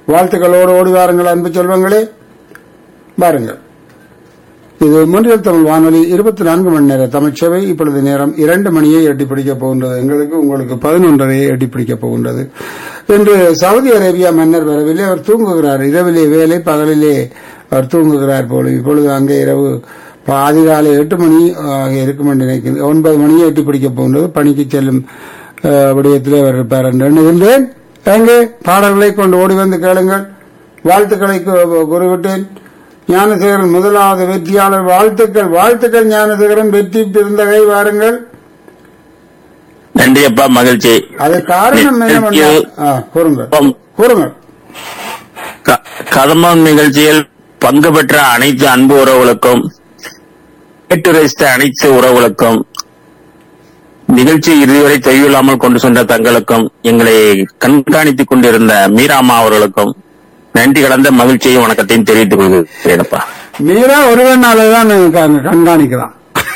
வாழ்த்துக்களோடு ஓடி வாருங்கள் அன்பு செல்வங்களே வாருங்கள் இது முன்றியல் தமிழ் வானொலி இருபத்தி நான்கு மணி நேர தமிழ்ச்சேவை இப்பொழுது நேரம் இரண்டு மணியை எட்டி பிடிக்கப் போகின்றது எங்களுக்கு உங்களுக்கு பதினொன்றரையை எட்டி பிடிக்கப் போகின்றது இன்று சவுதி அரேபியா மன்னர் வரவில்லை அவர் தூங்குகிறார் இரவிலே வேலை பகலிலே அவர் தூங்குகிறார் போல இப்பொழுது அங்கே இரவு ப- அதிகாலை எட்டு மணி ஆக இருக்கும் என்று நினைக்கிறேன் ஒன்பது மணியை எட்டி பிடிக்கப் போகின்றது பணிக்கு செல்லும் அஹ், விடயத்திலே அவர் இருப்பார் என்று எண்ணுகின்றேன் எங்கே பாடல்களை கொண்டு ஓடி வந்து கேளுங்கள் வாழ்த்துக்களை கு- கூறிவிட்டேன் ஞானசேகரன் முதலாவது வெற்றியாளர் வாழ்த்துக்கள் வாழ்த்துக்கள் ஞானசேகரன் வெற்றி பிறந்தகை வாருங்கள் நன்றி அப்பா மகிழ்ச்சி அது காரணம் என்னவென்றால் ஆ, கூறுங்கள் ஆம். கூறுங்கள் க- கதம்பம் நிகழ்ச்சியில் பங்கு பெற்ற அனைத்து அன்பு உறவுகளுக்கும் கேட்டு ரசித்த அனைத்து உறவுகளுக்கும் நிகழ்ச்சி இறுதிவரை தொய்வில்லாமல் கொண்டு சென்ற தங்களுக்கும் எங்களை கண்காணித்துக் கொண்டிருந்த மீராமா அவர்களுக்கும் நன்றி கலந்த மகிழ்ச்சியையும் வணக்கத்தையும் தெரிவித்துக் கொள்கிறேன்ப்பா மீரா ஒருவனாலதான் கண்- கண்காணிக்கலாம்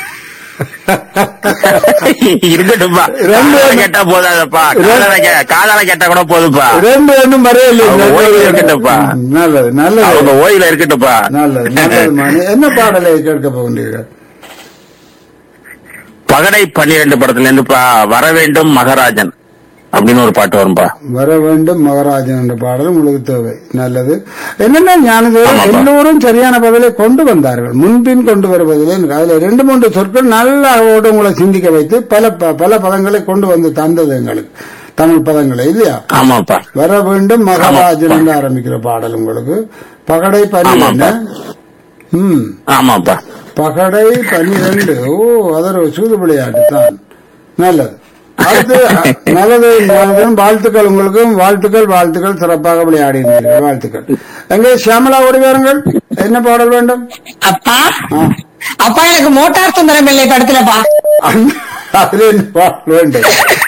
இருக்கட்டும்ப்பா ரெண்டு காதால கேட்டா போதாதப்பா காதால கே- காதால கேட்டா கூட போதுப்பா ரெண்டு ஒண்ணும் வரையில்லை அவங்க ஓய்வு இருக்கட்டும்ப்பா. நல்லது நல்லது அவங்க ஓய்வுல இருக்கட்டும்ப்பா நல்லது நல்லது மணி. என்ன பாடலை கேட்க போகின்றீர்கள் பகடை பன்னிரண்டு படத்துல இருந்துப்பா வர வேண்டும் மகராஜன் அப்படின்னு ஒரு பாட்டு வரும்பா வர வேண்டும் மகராஜன் என்ற பாடல் உங்களுக்கு தேவை நல்லது என்னென்ன ஞானதேவன் ஆமாப்பா. எல்லோரும் சரியான பதிலை கொண்டு வந்தார்கள் முன்பின் கொண்டு வருவதில்லை எனக்கு அதுல ரெண்டு மூன்று சொற்கள் நல்ல அளவோடு உங்களை சிந்திக்க வைத்து பல ப- பல பதங்களை கொண்டு வந்து தந்தது எங்களுக்கு தமிழ் பதங்களை இல்லையா ஆமாப்பா வர வேண்டும் மகராஜன் என்று ஆரம்பிக்கிற பாடல் உங்களுக்கு பகடை பன்னிரண்டு ம் ஆமாப்பா பகடை பன்னிரண்டு ஓ அதர் சூது விளையாட்டு தான் நல்லது அடுத்து நல்லது ஞானதேவன், வாழ்த்துக்கள் உங்களுக்கும் வாழ்த்துக்கள் வாழ்த்துக்கள் சிறப்பாக விளையாடினீர்கள் வாழ்த்துக்கள் எங்கே சியாமலா ஓடி வாருங்கள் என்ன பாடல் வேண்டும் அப்பா அப்பா எனக்கு மோட்டார் சுந்தரம் பிள்ளை படத்துலப்பா அதில் என்ன பாடல் வேண்டும்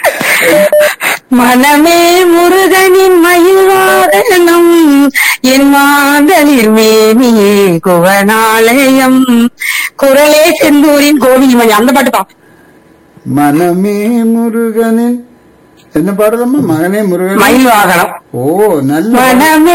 மனமே முருகனின் மயில்வாதனம் என் மாதலில் மேனியே குவனாலயம் குரலே செந்தூரின் கோவில் மணி அந்த பாட்டுப்பா மனமே முருகனின் என்ன பாடலம்மா மகனே முருகன் மயில் வாகனம் ஓ நல்ல மனமே